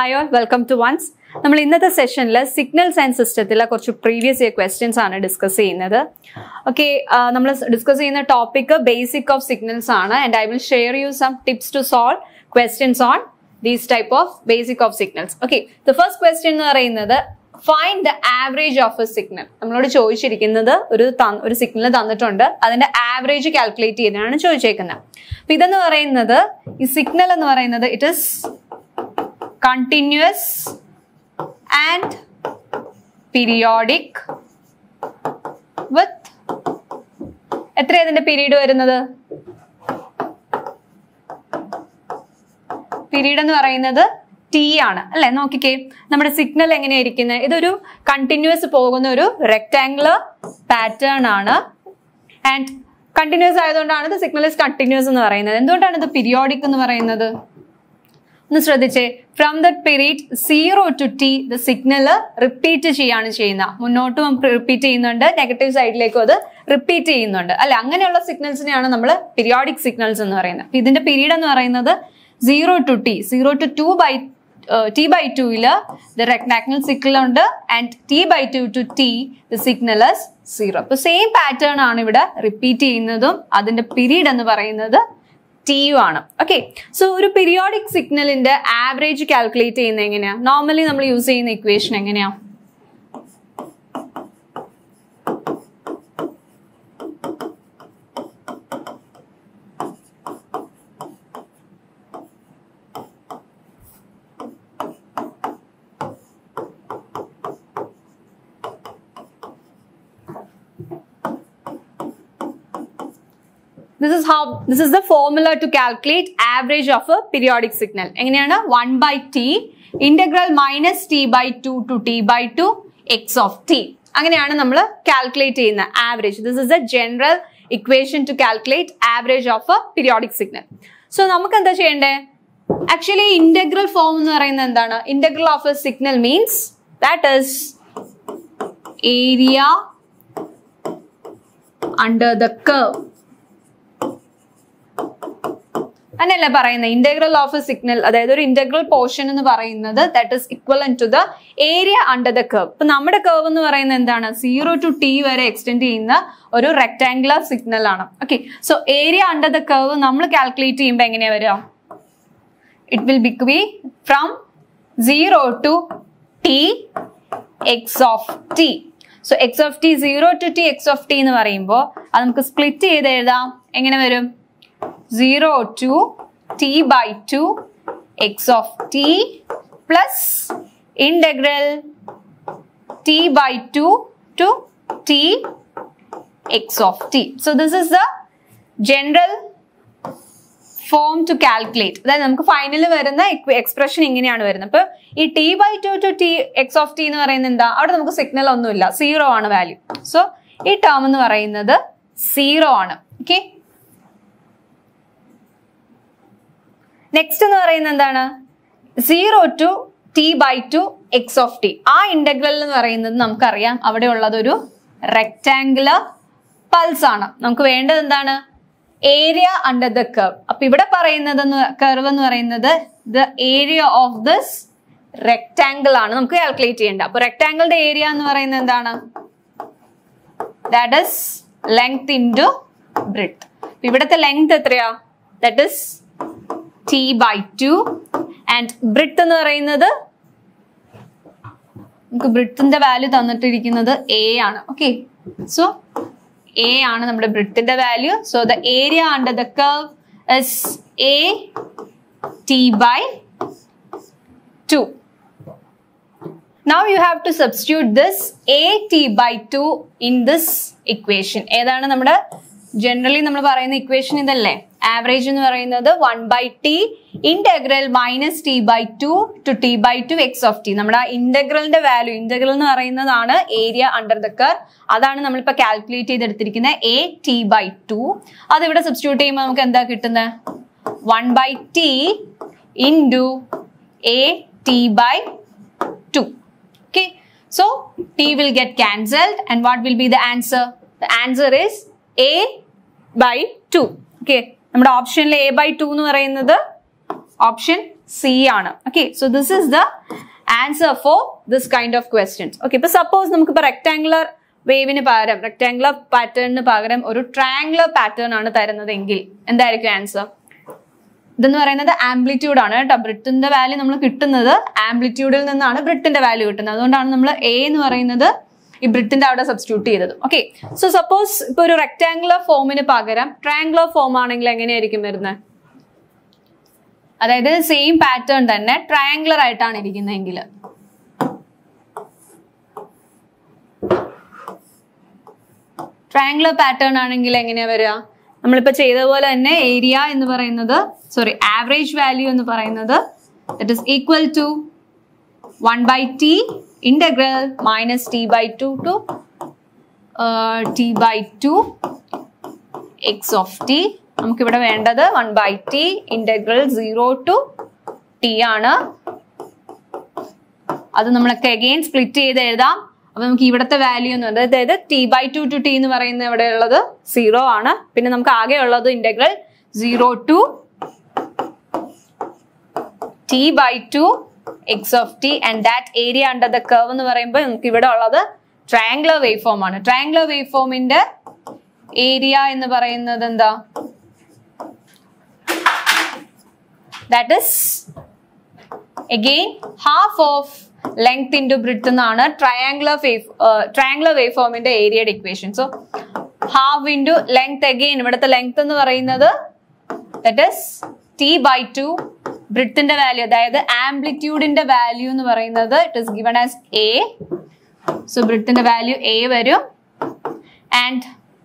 Hi all welcome to ones നമ്മൾ ഇന്നത്തെ സെഷനിൽ സിഗ്നൽസ് ആൻഡ് സിസ്റ്റത്തിലെ കുറച്ച് പ്രീവിയസ് ഇയർ ക്വസ്റ്റ്യൻസ് ആണ് ഡിസ്കസ് ചെയ്യുന്നത് ഓക്കെ നമ്മൾ ഡിസ്കസ് ചെയ്യുന്ന ടോപ്പിക് ബേസിക് ഓഫ് സിഗ്നൽസ് ആണ് and I will share you some tips to solve questions on these type of basic of signals okay the first question എന്ന് പറയുന്നത് find the average of a signal നമ്മളോട് ചോദിച്ചിരിക്കുന്നത് ഒരു ത- ഒരു signal തന്നിട്ടുണ്ട് അതിന്റെ ആവറേജ് കാൽക്കുലേറ്റ് ചെയ്യാനാണ് ചോദിച്ചേക്കുന്നത് അപ്പൊ ഇതെന്ന് പറയുന്നത് ഈ സിഗ്നൽ എന്ന് പറയുന്നത് it is continuous and periodic with എത്ര ഇതിന്റെ പീരീഡ് വരുന്നത് പീരീഡ് എന്ന് പറയുന്നത് ടി ആണ് അല്ലെ നോക്കിക്കേ നമ്മുടെ സിഗ്നൽ എങ്ങനെയായിരിക്കുന്നത് ഇതൊരു കണ്ടിന്യൂസ് പോകുന്ന ഒരു റെക്ടാംഗുലർ പാറ്റേൺ ആണ് ആൻഡ് കണ്ടിന്യൂസ് ആയതുകൊണ്ടാണ് ഇത് സിഗ്നൽ ഇസ് കണ്ടിന്യൂസ് എന്ന് പറയുന്നത് എന്തുകൊണ്ടാണ് ഇത് പീരിയോഡിക് എന്ന് പറയുന്നത് ഒന്ന് ശ്രദ്ധിച്ചേ from that period zero to T the signal repeat ചെയ്യാണ് ചെയ്യുന്നത് മുന്നോട്ടും റിപ്പീറ്റ് ചെയ്യുന്നുണ്ട് നെഗറ്റീവ് സൈഡിലേക്കും അത് റിപ്പീറ്റ് ചെയ്യുന്നുണ്ട് അല്ലെ അങ്ങനെയുള്ള സിഗ്നൽസിനെയാണ് നമ്മൾ പീരിയോഡിക് സിഗ്നൽസ് എന്ന് പറയുന്നത് അപ്പൊ ഇതിന്റെ പീരീഡ് എന്ന് പറയുന്നത് zero to T zero to to by T by ടുവില് ദ റെക്ടാക്നൽ സിഗ്നൽ ഉണ്ട് and T by two to T the signal zero അപ്പൊ സെയിം പാറ്റേൺ ആണ് ഇവിടെ റിപ്പീറ്റ് ചെയ്യുന്നതും അതിന്റെ പീരീഡ് എന്ന് പറയുന്നത് ടി യു ആണ് ഓക്കെ സോ ഒരു പീരിയോഡിക് സിഗ്നലിന്റെ ആവറേജ് കാൽക്കുലേറ്റ് ചെയ്യുന്നത് എങ്ങനെയാ നോർമലി നമ്മൾ യൂസ് ചെയ്യുന്ന ഇക്വേഷൻ എങ്ങനെയാ this is how this is the formula to calculate average of a periodic signal എങ്ങനെയാണ് one by T integral minus T by two to T by two X of T അങ്ങനെയാണ് നമ്മൾ calculate ചെയ്യുന്ന average this is a general equation to calculate average of a periodic signal so നമുക്ക് എന്താ ചെയ്യേണ്ടേ actually integral form എന്ന് പറയുന്നത് എന്താണ് integral of a signal means that is area under the curve അങ്ങനെയല്ലേ പറയുന്നത് ഇന്റഗ്രൽ ഓഫ് എ സിഗ്നൽ അതായത് ഒരു ഇന്റഗ്രൽ പോർഷൻ എന്ന് പറയുന്നത് that is equal to the area under the curve ഇപ്പൊ നമ്മുടെ കർവ് എന്ന് പറയുന്നത് എന്താണ് സീറോ ടു ടി വരെ എക്സ്റ്റെൻഡ് ചെയ്യുന്ന ഒരു റെക്ടാംഗുലർ സിഗ്നൽ ആണ് okay so area under the curve നമ്മൾ കാൽക്കുലേറ്റ് ചെയ്യുമ്പോൾ എങ്ങനെയാ വരിക it will be from zero to T X of T so X of T zero to T X of T എന്ന് പറയുമ്പോൾ അത് നമുക്ക് സ്പ്ലിറ്റ് ചെയ്ത് എഴുതാം എങ്ങനെ വരും zero to T by two X of T plus integral T by two to T X of T so this is the general form to calculate അതായത് നമുക്ക് ഫൈനലിൽ വരുന്ന എക്സ്പ്രഷൻ ഇങ്ങനെയാണ് വരുന്നത് അപ്പൊ ഈ T by two to T X of T എന്ന് പറയുന്നത് എന്താ അവിടെ നമുക്ക് സിഗ്നൽ ഒന്നുമില്ല സീറോ ആണ് വാല്യൂ സോ ഈ ടേം എന്ന് പറയുന്നത് സീറോ ആണ് ഓക്കെ നെക്സ്റ്റ് എന്ന് പറയുന്നത് എന്താണ് zero to T by two X of T ആ ഇന്റഗ്രൽ എന്ന് പറയുന്നത് നമുക്കറിയാം അവിടെ ഉള്ളത് ഒരു റെക്ടാംഗുലർ പൾസ് ആണ് നമുക്ക് വേണ്ടത് എന്താണ് ഏരിയ അണ്ടർ ദ കർവ് അപ്പൊ ഇവിടെ പറയുന്നത് കർവ് എന്ന് പറയുന്നത് the area of this rectangle ആണ് നമുക്ക് കാൽക്കുലേറ്റ് ചെയ്യേണ്ടത് അപ്പൊ റെക്ടാംഗിളിന്റെ ഏരിയ എന്ന് പറയുന്നത് എന്താണ് that is length into breadth ഇവിടുത്തെ ലെങ്ത് എത്രയാ that is T by two and breadth എന്ന് പറയുന്നത് നമുക്ക് ബ്രിത്തിന്റെ വാല്യൂ തന്നിട്ടിരിക്കുന്നത് എ ആണ് ഓക്കെ സോ എ ആണ് നമ്മുടെ ബ്രിത്തിന്റെ value so the area under the curve is A T by two Now you have to substitute this at by 2 in this equation. ഏതാണ് നമ്മുടെ ജനറലി നമ്മൾ പറയുന്ന ഇക്വേഷൻ ഇതല്ലേ ആവറേജ് എന്ന് പറയുന്നത് one by T integral minus T by two to T by two X of T നമ്മുടെ ഇന്റഗ്രലിന്റെ value integral എന്ന് പറയുന്നതാണ് ഏരിയ അണ്ടർ ദ കർ അതാണ് നമ്മളിപ്പോ കാൽക്കുലേറ്റ് ചെയ്തെടുത്തിരിക്കുന്നത് എ ടി ബൈ ടു അത് ഇവിടെ സബ്സ്റ്റിറ്റ്യൂട്ട് ചെയ്യുമ്പോൾ നമുക്ക് എന്താ കിട്ടുന്നത് one by T into A T by two Okay, so t will get cancelled and what will be the answer? The answer is a by 2. Okay, നമ്മുടെ ഓപ്ഷനിൽ A by two എന്ന് പറയുന്നത് ഓപ്ഷൻ സി ആണ് okay so this is the answer for this kind of questions okay ഇപ്പൊ suppose നമുക്കിപ്പോ rectangular വേവിന് പകരം rectangular പാറ്റേണിന് പകരം ഒരു ട്രയാംഗുലർ പാറ്റേൺ ആണ് തരുന്നതെങ്കിൽ എന്തായിരിക്കും ആൻസർ ഇതെന്ന് പറയുന്നത് ആംപ്ലിറ്റ്യൂഡ് ആണ് കേട്ടോ ബ്രിട്ടിന്റെ വാല്യൂ നമ്മൾ കിട്ടുന്നത് ആംപ്ലിറ്റ്യൂഡിൽ നിന്നാണ് ബ്രിട്ടിന്റെ വാല്യൂ കിട്ടുന്നത് അതുകൊണ്ടാണ് നമ്മൾ എ എന്ന് പറയുന്നത് ഈ ബ്രിട്ടിന്റെ അവിടെ സബ്സ്റ്റിറ്റ്യൂട്ട് ചെയ്തത് ഓക്കെ സോ സപ്പോസ് ഇപ്പൊ ഒരു റെക്ടാംഗുലർ ഫോമിന് പകരം ട്രയാംഗുലർ ഫോം ആണെങ്കിൽ എങ്ങനെയായിരിക്കും വരുന്നത് അതായത് സെയിം പാറ്റേൺ തന്നെ ട്രയാംഗുലർ ആയിട്ടാണ് ഇരിക്കുന്നതെങ്കിൽ ട്രയാംഗുലർ പാറ്റേൺ ആണെങ്കിൽ എങ്ങനെയാ വരിക നമ്മളിപ്പോ ചെയ്ത പോലെ തന്നെ ഏരിയ എന്ന് പറയുന്നത് സോറി ആവറേജ് വാല്യൂ എന്ന് പറയുന്നത് that is equal to one by T integral minus T by two to T by two X of T നമുക്കിവിടെ വേണ്ടത് one by T integral zero to T ആണ് അത് നമ്മളൊക്കെ അഗെയിൻ സ്പ്ലിറ്റ് ചെയ്ത് എഴുതാം അപ്പൊ നമുക്ക് ഇവിടുത്തെ വാല്യൂ എന്ന് പറയുന്നത് അതായത് T by two to T എന്ന് പറയുന്ന ഇവിടെ ഉള്ളത് സീറോ ആണ് പിന്നെ നമുക്ക് ആകെ ഉള്ളത് integral zero to T by two X of t and that area under the curve എന്ന് പറയുമ്പോൾ നമുക്ക് ഇവിടെ ഉള്ളത് ട്രയാംഗുലർ വേവ് ഫോം ആണ് ട്രയാംഗുലർ വേവ് ഫോമിന്റെ ഏരിയ എന്ന് പറയുന്നത് എന്താ that is again half of length into breadth എന്നാണ് ട്രയാംഗുലർ വേവ് ട്രയാംഗുലർ വേവ് ഫോമിന്റെ ഏരിയയുടെ equation so half into length again ഇവിടുത്തെ ലെങ്ത് എന്ന് പറയുന്നത് that is T by two ബ്രിത്തിന്റെ വാല്യൂ അതായത് ആംപ്ലിറ്റ്യൂഡിന്റെ വാല്യൂ എന്ന് പറയുന്നത് it is given as a so ബ്രിത്തിന്റെ വാല്യൂ എ വരും and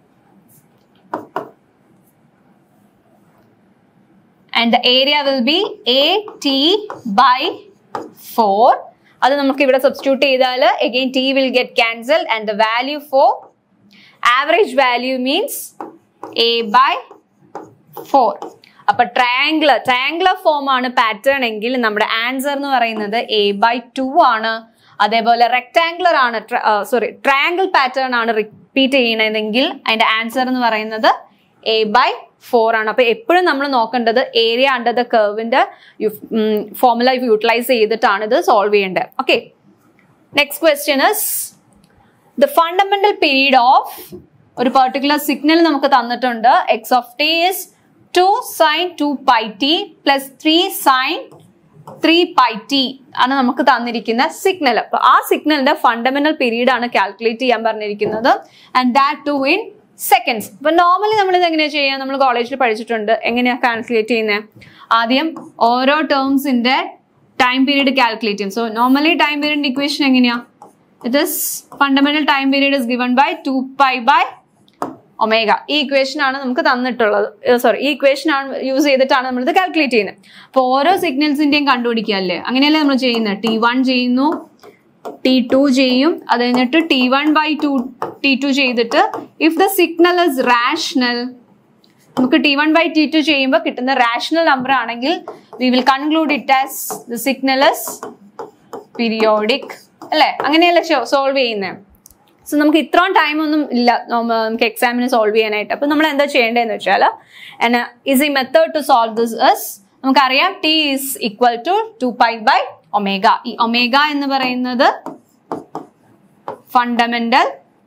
and the area will be a t by 4 അത് നമുക്ക് ഇവിടെ സബ്സ്റ്റിറ്റ്യൂട്ട് ചെയ്താൽ again t will get cancelled and the value for average value means a by 4 അപ്പൊ triangular triangular form ആണ് pattern എങ്കിൽ നമ്മുടെ ആൻസർ എന്ന് പറയുന്നത് എ ബൈ ടു ആണ് അതേപോലെ റെക്ടാംഗുലർ ആണ് സോറി ട്രയാംഗിൾ പാറ്റേൺ ആണ് റിപ്പീറ്റ് ചെയ്യണതെങ്കിൽ അതിന്റെ ആൻസർ എന്ന് പറയുന്നത് എ ബൈ ഫോർ ആണ് അപ്പൊ എപ്പോഴും നമ്മൾ നോക്കേണ്ടത് ഏരിയ അണ്ടർ ദ കർവിന്റെ ഫോർമുല യൂട്ടിലൈസ് ചെയ്തിട്ടാണ് ഇത് സോൾവ് ചെയ്യേണ്ടത് okay next question is the fundamental period of ഒരു പെർട്ടിക്കുലർ സിഗ്നൽ നമുക്ക് തന്നിട്ടുണ്ട് x of t is two sine two pi t plus three sine three pi t ആണ് നമുക്ക് തന്നിരിക്കുന്ന സിഗ്നൽ അപ്പൊ ആ സിഗ്നലിന്റെ ഫണ്ടമെന്റൽ പീരീഡ് ആണ് കാൽക്കുലേറ്റ് ചെയ്യാൻ പറഞ്ഞിരിക്കുന്നത് and that two in seconds ഇപ്പൊ നോർമലി നമ്മൾ ഇത് എങ്ങനെയാ ചെയ്യുക നമ്മൾ കോളേജിൽ പഠിച്ചിട്ടുണ്ട് എങ്ങനെയാ കാൽക്കുലേറ്റ് ചെയ്യുന്നത് ആദ്യം ഓരോ ടേംസിന്റെ ടൈം പീരീഡ് കാൽക്കുലേറ്റ് ചെയ്യും so normally time period equation എങ്ങനെയാ it is fundamental time period is given by two pi by omega ഈ ഇക്വേഷൻ ആണ് നമുക്ക് തന്നിട്ടുള്ളത് സോറി ഈ ഇക്വേഷൻ ആണ് യൂസ് ചെയ്തിട്ടാണ് നമ്മൾ ഇത് കാൽക്കുലേറ്റ് ചെയ്യുന്നത് അപ്പോൾ ഓരോ സിഗ്നൽസിന്റെയും കണ്ടുപിടിക്കുക അല്ലേ അങ്ങനെയല്ലേ നമ്മൾ ചെയ്യുന്നത് ടി വൺ ചെയ്യുന്നു ടി ടു ചെയ്യും അത് കഴിഞ്ഞിട്ട് t one by two t two ചെയ്തിട്ട് if the signal is rational നമുക്ക് t one by t two ചെയ്യുമ്പോൾ കിട്ടുന്ന റാഷണൽ നമ്പർ ആണെങ്കിൽ we will conclude it as the signal is periodic അല്ലേ അങ്ങനെയല്ലേ സോൾവ് ചെയ്യുന്നത് സോ നമുക്ക് ഇത്രയും ടൈം ഒന്നും ഇല്ല നമുക്ക് എക്സാമിന് സോൾവ് ചെയ്യാനായിട്ട് അപ്പൊ നമ്മൾ എന്താ ചെയ്യേണ്ടതെന്ന് വെച്ചാൽ easy method to solve this is നമുക്കറിയാം t is equal to two pi by omega ഈ ഒമേഗ എന്ന് പറയുന്നത് ഫണ്ടമെന്റൽ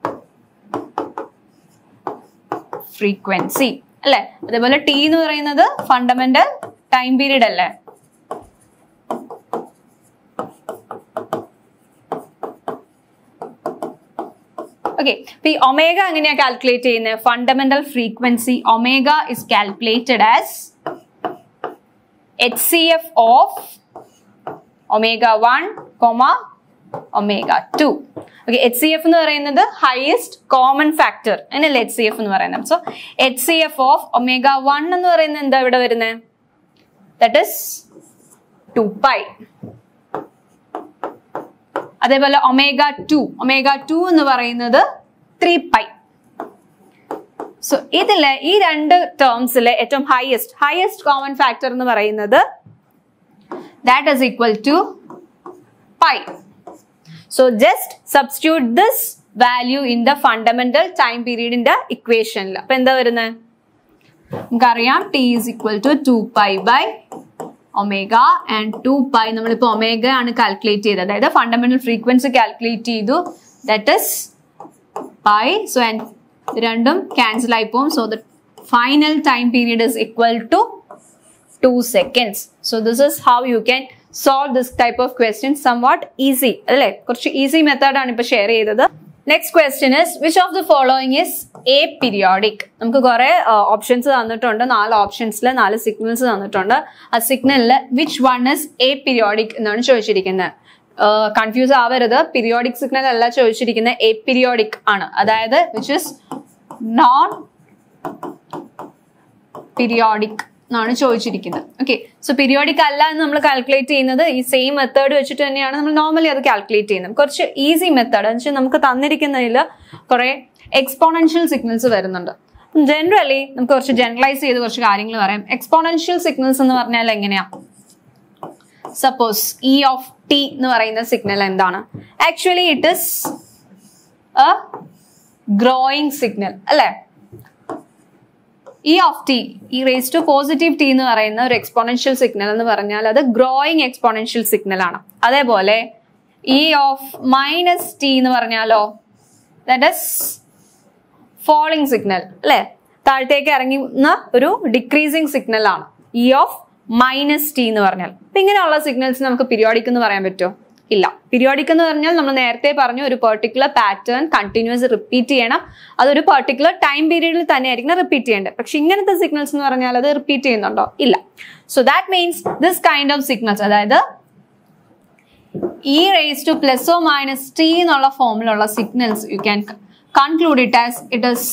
ഫ്രീക്വൻസി അല്ലെ അതേപോലെ ടി എന്ന് പറയുന്നത് ഫണ്ടമെന്റൽ ടൈം പീരീഡ് അല്ലേ ഓക്കെ അപ്പൊ ഈ ഒമേഗ എങ്ങനെയാ കാൽക്കുലേറ്റ് ചെയ്യുന്നത് fundamental frequency omega is calculated as H C F of omega one comma omega two okay H C F എന്ന് പറയുന്നത് ഹയസ്റ്റ് കോമൺ ഫാക്ടർ അങ്ങനെയല്ലേ എച്ച് സി എഫ് എന്ന് പറയുന്നത് so H C F of omega one എന്ന് പറയുന്നത് എന്താ ഇവിടെ വരുന്നത് ദറ്റ് ഇസ് ടു പൈ അതേപോലെ ഒമേഗ ടു ഒമേഗ ടു എന്ന് പറയുന്നത് ത്രീ പൈ സോ ഇതിലെ ഈ രണ്ട് ടേംസിലെ ഏറ്റവും ഹയസ്റ്റ് ഹയസ്റ്റ് കോമൺ ഫാക്ടർ എന്ന് പറയുന്നത് that is equal to pi so just substitute this value in the fundamental time പീരീഡിന്റെ ഇക്വേഷനിൽ അപ്പൊ എന്താ വരുന്നത് നമുക്കറിയാം t is equal to two pi by omega and two pi നമ്മളിപ്പോൾ ഒമേഗ ആണ് കാൽക്കുലേറ്റ് ചെയ്തത് അതായത് ഫണ്ടമെന്റൽ ഫ്രീക്വൻസി കാൽക്കുലേറ്റ് ചെയ്തു that is pi so and രണ്ടും ക്യാൻസൽ ആയി പോകും so the final time period is equal to two seconds so this is how you can solve this type of question somewhat easy അല്ലേ കുറച്ച് easy മെത്തേഡാണ് ഇപ്പോൾ share ചെയ്തത് next question is which of the following is a periodic നമുക്ക് കുറെ options തന്നിട്ടുണ്ട് നാല് ഓപ്ഷൻസിൽ നാല് സിഗ്നൽസ് തന്നിട്ടുണ്ട് ആ സിഗ്നലിൽ which one is a periodic എന്നാണ് ചോദിച്ചിരിക്കുന്നത് കൺഫ്യൂസ് ആവരുത് പീരിയോഡിക് സിഗ്നൽ അല്ല ചോദിച്ചിരിക്കുന്നത് എ പീരിയോഡിക് ആണ് അതായത് വിച്ച് ഇസ് നോൺ പീരിയോഡിക് എന്നാണ് ചോദിച്ചിരിക്കുന്നത് ഓക്കെ സോ പീരിയോഡിക് അല്ല എന്ന് നമ്മൾ കാൽക്കുലേറ്റ് ചെയ്യുന്നത് ഈ സെയിം മെത്തേഡ് വെച്ചിട്ട് തന്നെയാണ് നമ്മൾ നോർമലി അത് കാൽക്കുലേറ്റ് ചെയ്യുന്നത് കുറച്ച് ഈസി മെത്തേഡ് എന്ന് വെച്ചാൽ നമുക്ക് തന്നിരിക്കുന്നതിൽ കുറെ എക്സ്പോണൻഷ്യൽ സിഗ്നൽസ് വരുന്നുണ്ട് ജനറലി നമുക്ക് കുറച്ച് ജനറലൈസ് ചെയ്ത് കുറച്ച് കാര്യങ്ങൾ പറയാം എക്സ്പോണൻഷ്യൽ സിഗ്നൽസ് എന്ന് പറഞ്ഞാൽ എങ്ങനെയാ സപ്പോസ് ഇ ഓഫ് ടി എന്ന് പറയുന്ന സിഗ്നൽ എന്താണ് actually it is a growing signal അല്ലേ e of t e raise to positive t എന്ന് പറയുന്ന ഒരു എക്സ്പോണൻഷ്യൽ സിഗ്നൽ എന്ന് പറഞ്ഞാൽ അത് ഗ്രോയിങ് എക്സ്പോണൻഷ്യൽ സിഗ്നൽ ആണ് അതേപോലെ ഇ ഓഫ് മൈനസ് ടി എന്ന് പറഞ്ഞാലോ ദാറ്റ് ഇസ് ഫോളിങ് സിഗ്നൽ അല്ലെ താഴത്തേക്ക് ഇറങ്ങുന്ന ഒരു ഡിക്രീസിങ് സിഗ്നൽ ആണ് ഇ ഓഫ് മൈനസ് ടി എന്ന് പറഞ്ഞാൽ അപ്പൊ ഇങ്ങനെയുള്ള സിഗ്നൽസ് നമുക്ക് പീരിയോഡിക് എന്ന് പറയാൻ പറ്റുമോ ഇല്ല പീരിയോഡിക് എന്ന് പറഞ്ഞാൽ നമ്മൾ നേരത്തെ പറഞ്ഞു ഒരു പെർട്ടിക്കുലർ പാറ്റേൺ കണ്ടിന്യൂസ് റിപ്പീറ്റ് ചെയ്യണം അതൊരു പെർട്ടിക്കുലർ ടൈം പീരീഡിൽ തന്നെ ആയിരിക്കണം റിപ്പീറ്റ് ചെയ്യേണ്ടത് പക്ഷെ ഇങ്ങനത്തെ സിഗ്നൽസ് എന്ന് പറഞ്ഞാൽ അത് റിപ്പീറ്റ് ചെയ്യുന്നുണ്ടോ ഇല്ല so that means this kind of signals അതായത് e raise to plus or minus t എന്നുള്ള ഫോമിലുള്ള signals you can conclude it as it is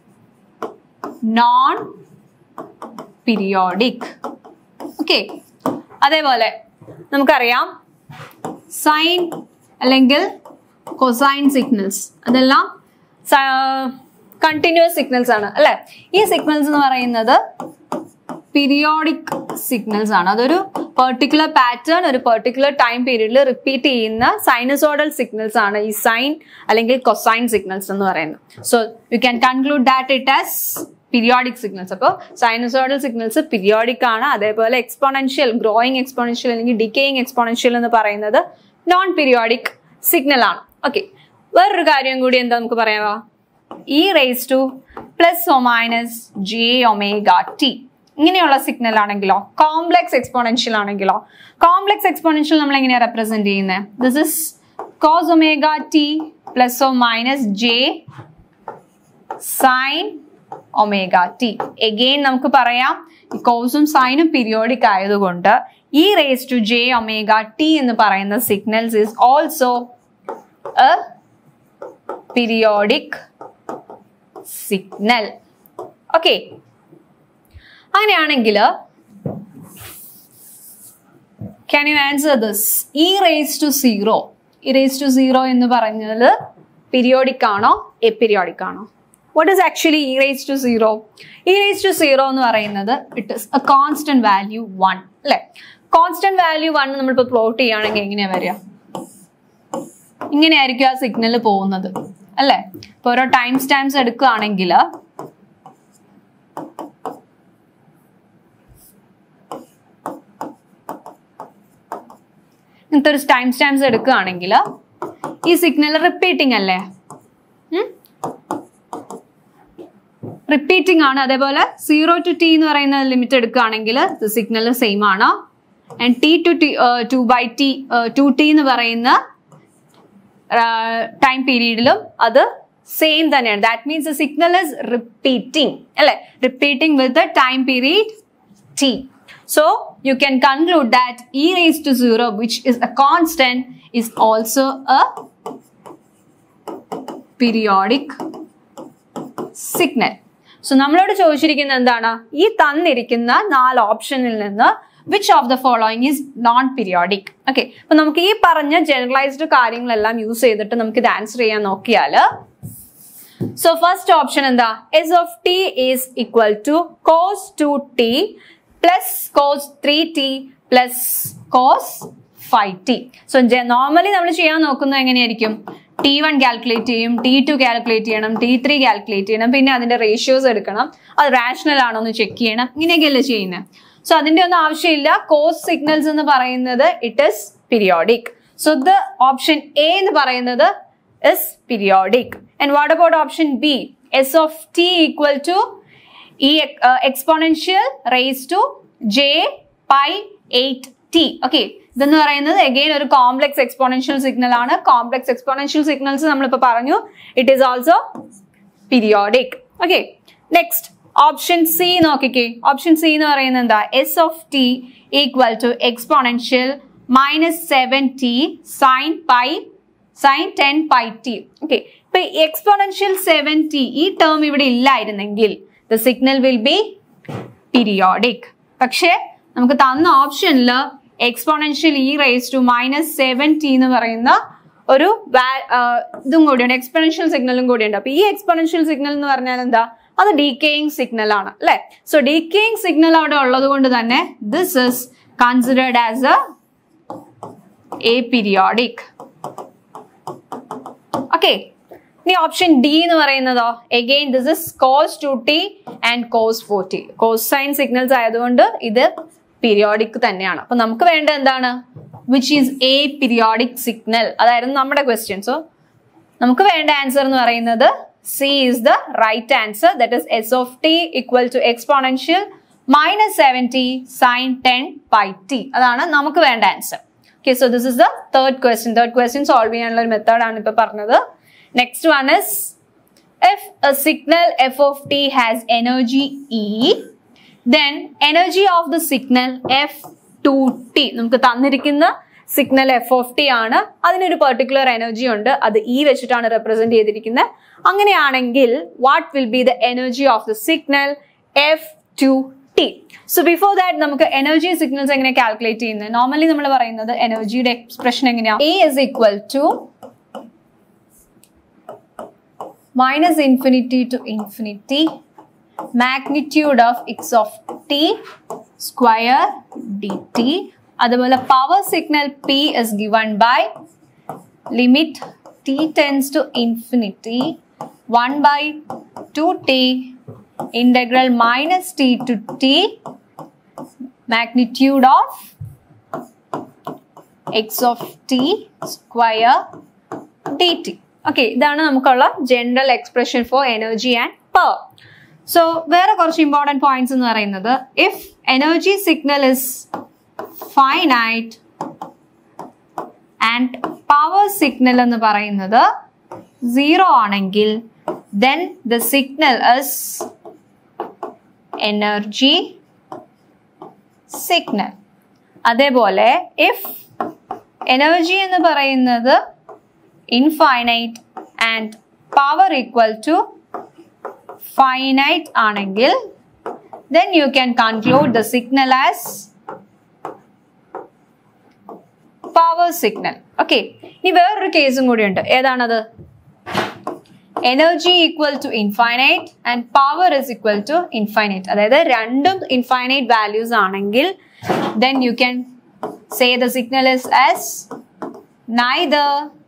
non periodic okay അതേപോലെ നമുക്കറിയാം സൈൻ അല്ലെങ്കിൽ കൊസൈൻ സിഗ്നൽസ് അതെല്ലാം കണ്ടിന്യൂസ് സിഗ്നൽസ് ആണ് അല്ലെ ഈ സിഗ്നൽസ് എന്ന് പറയുന്നത് പീരിയോഡിക് സിഗ്നൽസ് ആണ് അതൊരു പെർട്ടിക്കുലർ പാറ്റേൺ ഒരു പെർട്ടിക്കുലർ ടൈം പീരീഡിൽ റിപ്പീറ്റ് ചെയ്യുന്ന സൈനസോഡൽ സിഗ്നൽസ് ആണ് ഈ സൈൻ അല്ലെങ്കിൽ കൊസൈൻ സിഗ്നൽസ് എന്ന് പറയുന്നത് so you can conclude that it as periodic signals അപ്പോൾ സൈനസോഡൽ സിഗ്നൽസ് പീരിയോഡിക് ആണ് അതേപോലെ എക്സ്പോണൻഷ്യൽ ഗ്രോയിങ് എക്സ്പോണൻഷ്യൽ അല്ലെങ്കിൽ ഡിക്കേയിങ് എക്സ്പോണൻഷ്യൽ എന്ന് പറയുന്നത് നോൺ പീരിയോഡിക് സിഗ്നൽ ആണ് ഓക്കെ വേറൊരു കാര്യം കൂടി എന്താ നമുക്ക് പറയാവാ e raise to plus or minus j omega t ഇങ്ങനെയുള്ള സിഗ്നൽ ആണെങ്കിലോ കോംപ്ലെക്സ് എക്സ്പോണൻഷ്യൽ ആണെങ്കിലോ കോംപ്ലെക്സ് എക്സ്പോണൻഷ്യൽ നമ്മൾ എങ്ങനെയാണ് റെപ്രസെന്റ് ചെയ്യുന്നത് this is cos omega t plus or minus j sine omega t again നമുക്ക് പറയാം കോസും സൈനും പീരിയോഡിക് ആയതുകൊണ്ട് e raise to j omega t എന്ന് പറയുന്ന signals is also a periodic signal okay അങ്ങനെയാണെങ്കിൽ can you answer this e raise to zero e raise to zero എന്ന് പറഞ്ഞത് പീരിയോഡിക് ആണോ എപീരിയോഡിക് ആണോ what is actually e raise to zero e raise to zero എന്ന് പറയുന്നത് it is a constant value one അല്ലെ constant value one നമ്മളിപ്പോൾ plot ചെയ്യുകയാണെങ്കിൽ എങ്ങനെയാ വരിക ഇങ്ങനെയായിരിക്കും ആ സിഗ്നൽ പോകുന്നത് അല്ലെ ഇപ്പൊ ഓരോ ടൈം സ്റ്റാമ്പ്സ് എടുക്കുകയാണെങ്കിൽ ഇങ്ങനത്തെ ഒരു ടൈം സ്റ്റാമ്പ്സ് എടുക്കുകയാണെങ്കിൽ ഈ സിഗ്നൽ റിപ്പീറ്റിംഗ് അല്ലേ റിപ്പീറ്റിംഗ് ആണ് അതേപോലെ സീറോ ടു ടി എന്ന് പറയുന്ന ലിമിറ്റ് എടുക്കുകയാണെങ്കിൽ സിഗ്നൽ സെയിം ആണ് and t to t two by t to T എന്ന് പറയുന്ന ടൈം പീരീഡിലും അത് സെയിം തന്നെയാണ് that means the signal is repeating അല്ലെ repeating with the time period t so you can conclude that e raised to 0 which is a constant is also a periodic signal സോ നമ്മളോട് ചോദിച്ചിരിക്കുന്നത് എന്താണ് ഈ തന്നിരിക്കുന്ന നാല് ഓപ്ഷനിൽ നിന്ന് which of the following is non periodic okay അപ്പൊ നമുക്ക് ഈ പറഞ്ഞ ജനറലൈസ്ഡ് കാര്യങ്ങളെല്ലാം യൂസ് ചെയ്തിട്ട് നമുക്ക് ഇത് ആൻസർ ചെയ്യാൻ നോക്കിയാൽ സോ ഫസ്റ്റ് ഓപ്ഷൻ എന്താ s of t is equal to cos two t plus cos three t plus cos five t so normally നമ്മൾ ചെയ്യാൻ നോക്കുന്നത് എങ്ങനെയായിരിക്കും ടി വൺ കാൽക്കുലേറ്റ് ചെയ്യും ടി ടു കാൽക്കുലേറ്റ് ചെയ്യണം ടി ത്രീ കാൽക്കുലേറ്റ് ചെയ്യണം പിന്നെ അതിന്റെ റേഷ്യോസ് എടുക്കണം അത് റാഷണൽ ആണോ എന്ന് ചെക്ക് ചെയ്യണം ഇങ്ങനെയൊക്കെയല്ലേ ചെയ്യുന്നത് സോ അതിന്റെ ഒന്നും ആവശ്യമില്ല കോസ് സിഗ്നൽസ് എന്ന് പറയുന്നത് it is periodic so the option a എന്ന് പറയുന്നത് is periodic and what about option b s of T equal to ഈ exponential raise to j pi eight t okay ഇതെന്ന് പറയുന്നത് അഗെയിൻ ഒരു കോംപ്ലക്സ് എക്സ്പോണൻഷ്യൽ സിഗ്നൽ ആണ് complex exponential signals നമ്മളിപ്പോ പറഞ്ഞു it is also periodic okay next option c നോക്കിക്കേ option c എന്ന് പറയുന്നത് എന്താ s of T equal to exponential minus seven T sign pi sine ten pi T okay ഇപ്പൊ exponential seven t ഈ term ഇവിടെ ഇല്ലായിരുന്നെങ്കിൽ the signal will be periodic പക്ഷേ നമുക്ക് തന്ന ഓപ്ഷനിൽ exponential e raise to minus seven t എന്ന് പറയുന്ന ഒരു ഇതും കൂടിയുണ്ട് എക്സ്പോണൻഷ്യൽ സിഗ്നലും കൂടിയുണ്ട് അപ്പൊ ഈ എക്സ്പോണൻഷ്യൽ സിഗ്നൽ എന്ന് പറഞ്ഞാൽ എന്താ അത് ഡീക്കേയിങ് സിഗ്നൽ ആണ് അല്ലെ സോ ഡീക്കേയിങ് സിഗ്നൽ അവിടെ ഉള്ളത് കൊണ്ട് തന്നെ this is considered as a a periodic okay ഇനി ഓപ്ഷൻ ഡി എന്ന് പറയുന്നതോ again this is cos two t and cos four t cos sine signals ആയതുകൊണ്ട് ഇത് പീരിയോഡിക് തന്നെയാണ് അപ്പൊ നമുക്ക് വേണ്ട എന്താണ് which is a periodic signal അതായിരുന്നു നമ്മുടെ ക്വസ്റ്റ്യൻ സോ നമുക്ക് വേണ്ട ആൻസർ എന്ന് പറയുന്നത് c is the right answer that is s of T equal to exponential minus seventy sine ten pi T അതാണ് നമുക്ക് വേണ്ട answer okay so this is the third question third question solve ചെയ്യാനുള്ള ഒരു മെത്തേഡാണ് ഇപ്പൊ പറഞ്ഞത് next one is if a signal f of t has energy e then energy of the signal f2t നമുക്ക് തന്നിരിക്കുന്ന സിഗ്നൽ എഫ് ഓഫ് ടി ആണ് അതിനൊരു particular energy ഉണ്ട് അത് ഇ വെച്ചിട്ടാണ് റെപ്രസെന്റ് ചെയ്തിരിക്കുന്നത് അങ്ങനെയാണെങ്കിൽ what will be the energy of the signal f two t so before that നമുക്ക് എനർജി സിഗ്നൽസ് എങ്ങനെ കാൽക്കുലേറ്റ് ചെയ്യുന്നത് നോർമലി നമ്മൾ പറയുന്നത് എനർജിയുടെ എക്സ്പ്രഷൻ എങ്ങനെയാണ് e is equal to minus infinity to infinity magnitude of x of t square dt അതുപോലെ power signal p is given by limit t tends to infinity one by two t integral minus t to t magnitude of x of t square dt okay ഇതാണ് നമുക്കുള്ള general expression for energy and power so വേറെ കുറച്ച് important points എന്ന് പറയുന്നത് if energy signal is finite and power signal എന്ന് പറയുന്നത് zero ആണെങ്കിൽ then the signal is energy signal അതേപോലെ ഇഫ് എനർജി എന്ന് പറയുന്നത് infinite and power equal to finite ആണെങ്കിൽ then you can conclude the signal as power signal okay ഇനി വേറൊരു കേസും കൂടിയുണ്ട് ഏതാണത് energy equal to infinite and power is equal to infinite അതായത് രണ്ടും ഇൻഫൈനൈറ്റ് വാല്യൂസ് ആണെങ്കിൽ then you can say the signal is as neither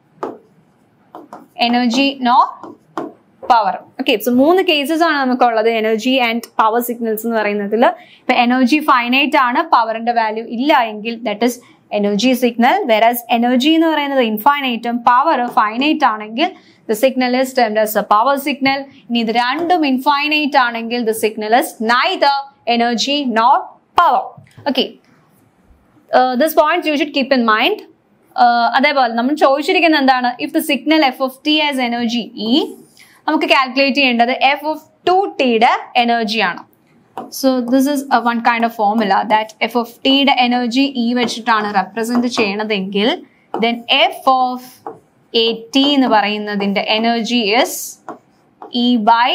energy no power okay so മൂന്ന് cases ആണ് നമുക്കുള്ളത് എനർജി ആൻഡ് പവർ സിഗ്നൽസ് എന്ന് പറയുന്നതിൽ ഇപ്പൊ energy finite ആണ് പവറിന്റെ വാല്യൂ ഇല്ല എങ്കിൽ that is energy signal whereas energy എന്ന് പറയുന്നത് ഇൻഫൈനൈറ്റും പവർ ഫൈനൈറ്റ് ആണെങ്കിൽ the signal is termed as a power signal ഇനി ഇത് രണ്ടും ഇൻഫൈനൈറ്റ് ആണെങ്കിൽ the signal is neither energy not power okay this point you should keep in mind അതേപോലെ നമ്മൾ ചോദിച്ചിരിക്കുന്നത് എന്താണ് if the signal F of T as energy E നമുക്ക് calculate ചെയ്യേണ്ടത് എഫ് ഓഫ് ടു ടിയുടെ എനർജിയാണ് so this is one kind of formula that F of ടിയുടെ energy E വെച്ചിട്ടാണ് റെപ്രസെന്റ് ചെയ്യണതെങ്കിൽ then F of A T എന്ന് പറയുന്നതിന്റെ energy is E by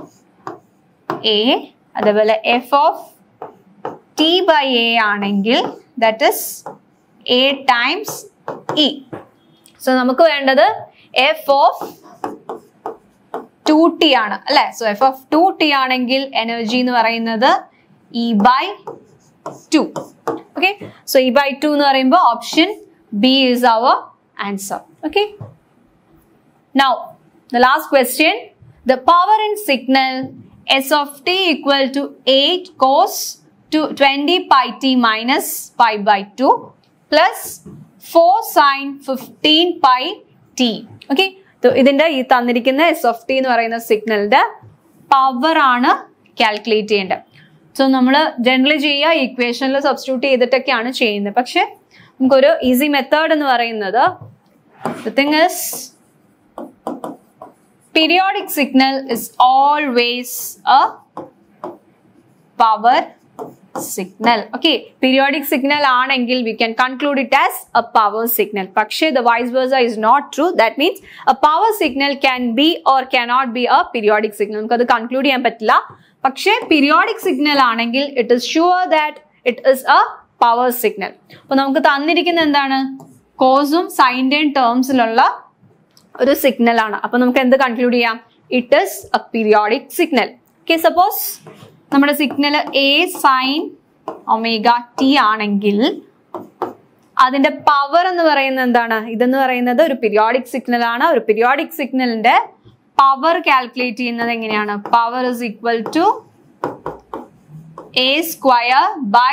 A അതേപോലെ F of T by A ആണെങ്കിൽ that is A times E so നമുക്ക് വേണ്ടത് F of two T ആണ് അല്ലെ so F of two T ആണെങ്കിൽ എനർജി എന്ന് പറയുന്നത് E by two okay so E by two എന്ന് പറയുമ്പോൾ option B is our answer okay now the last question the power in signal S of T equal to eight cos two twenty pi T minus pi by two plus four sine fifteen pi T okay ഇതിന്റെ ഈ തന്നിരിക്കുന്ന S of T എന്ന് പറയുന്ന സിഗ്നലിന്റെ power ആണ് calculate ചെയ്യേണ്ടത് so നമ്മൾ generally ചെയ്യുക ഇക്വേഷനിൽ സബ്സ്റ്റിറ്റ്യൂട്ട് ചെയ്തിട്ടൊക്കെയാണ് ചെയ്യുന്നത് പക്ഷെ നമുക്കൊരു ഈസി മെത്തേഡ് എന്ന് പറയുന്നത് the thing is periodic signal is always a power signal okay periodic signal ആണെങ്കിൽ we can conclude it as a power signal പക്ഷേ the vice versa is not true that means a power signal can be or cannot be a periodic signal നമുക്കത് conclude ചെയ്യാൻ പറ്റില്ല പക്ഷേ periodic signal ആണെങ്കിൽ it is sure that it is a power signal അപ്പൊ നമുക്ക് തന്നിരിക്കുന്ന എന്താണ് കോസും സൈൻ്റെയും ടേംസിലുള്ള ഒരു സിഗ്നൽ ആണ് അപ്പൊ നമുക്ക് എന്ത് കൺക്ലൂഡ് ചെയ്യാം it is a periodic signal okay suppose നമ്മുടെ signal A sine omega T ആണെങ്കിൽ അതിന്റെ പവർ എന്ന് പറയുന്നത് എന്താണ് ഇതെന്ന് പറയുന്നത് ഒരു പീരിയോഡിക് സിഗ്നൽ ആണ് ഒരു പീരിയോഡിക് സിഗ്നലിന്റെ പവർ കാൽക്കുലേറ്റ് ചെയ്യുന്നത് എങ്ങനെയാണ് power is equal to A square by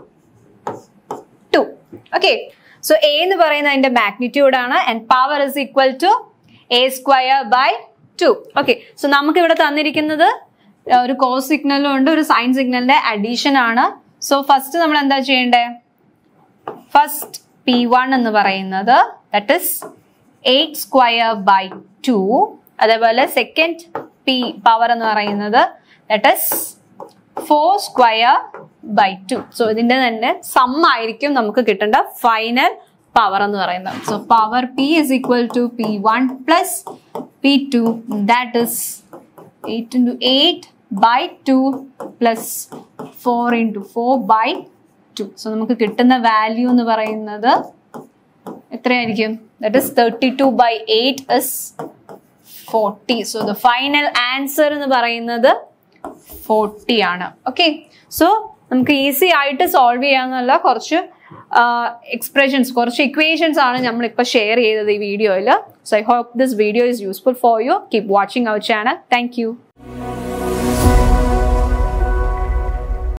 two okay so A എന്ന് പറയുന്നത് അതിന്റെ മാഗ്നിറ്റ്യൂഡ് ആണ് and power is equal to A square by two okay so നമുക്ക് ഇവിടെ തന്നിരിക്കുന്നത് ഒരു കോസ് സിഗ്നലും ഉണ്ട് ഒരു സൈൻ സിഗ്നലിന്റെ അഡീഷൻ ആണ് സോ ഫസ്റ്റ് നമ്മൾ എന്താ ചെയ്യേണ്ടേ ഫസ്റ്റ് പി വൺ എന്ന് പറയുന്നത് that is eight square by two അതേപോലെ സെക്കൻഡ് പി പവർ എന്ന് പറയുന്നത് that is four square by two so ഇതിന്റെ തന്നെ സം ആയിരിക്കും നമുക്ക് കിട്ടേണ്ട ഫൈനൽ പവർ എന്ന് പറയുന്നത് so power P is equal to P one plus P two that is eight into eight by two plus four into four by two so നമുക്ക് കിട്ടുന്ന value എന്ന് പറയുന്നത് എത്രയായിരിക്കും that is thirty two by eight is forty so the final answer എന്ന് പറയുന്നത് forty ആണ് okay so നമുക്ക് easy ആയിട്ട് സോൾവ് ചെയ്യാന്നുള്ള കുറച്ച് എക്സ്പ്രഷൻസ് കുറച്ച് ഇക്വേഷൻസ് ആണ് നമ്മൾ ഇപ്പോൾ ഷെയർ ചെയ്തത് ഈ വീഡിയോയിൽ so I hope this video is useful for you keep watching our channel thank U